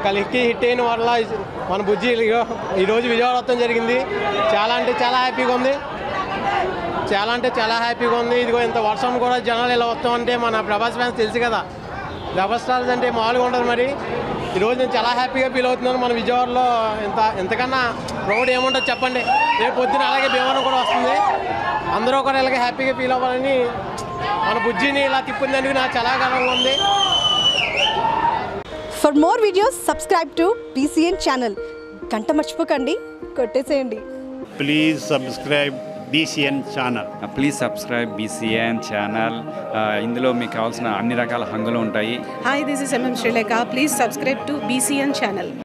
కలికి హిట్ అయిన వల్ల మన బుజ్జి ఇదిగో ఈరోజు విజయవాడ వస్తాం జరిగింది చాలా అంటే చాలా హ్యాపీగా ఉంది చాలా అంటే చాలా హ్యాపీగా ఉంది ఇదిగో ఇంత వర్షం కూడా జనాలు ఇలా వస్తామంటే మన ప్రభాస్ ఫ్యాన్స్ తెలుసు కదా రెబల్ స్టార్స్ అంటే మామూలుగా ఉండదు మరి ఈరోజు నేను చాలా హ్యాపీగా ఫీల్ అవుతున్నాను మన విజయవాడలో ఇంత ఇంతకన్నా ప్రౌడ్ ఏముంటుంది చెప్పండి రేపు పొద్దున అలాగే భీమవరం కూడా వస్తుంది అందరూ కూడా ఇలాగే హ్యాపీగా ఫీల్ అవ్వాలని మన బుజ్జిని ఇలా తిప్పిందందుకు నాకు చాలా గర్వంగా ఉంది for more videos subscribe to BCN channel గంట మర్చిపోకండి కొట్టేసేయండి please subscribe BCN channel please subscribe BCN channel ఇందులో మీకు కావాల్సిన అన్ని రకాల హంగులు ఉంటాయి Hi, this is MM Sri Lanka. Please subscribe to BCN channel.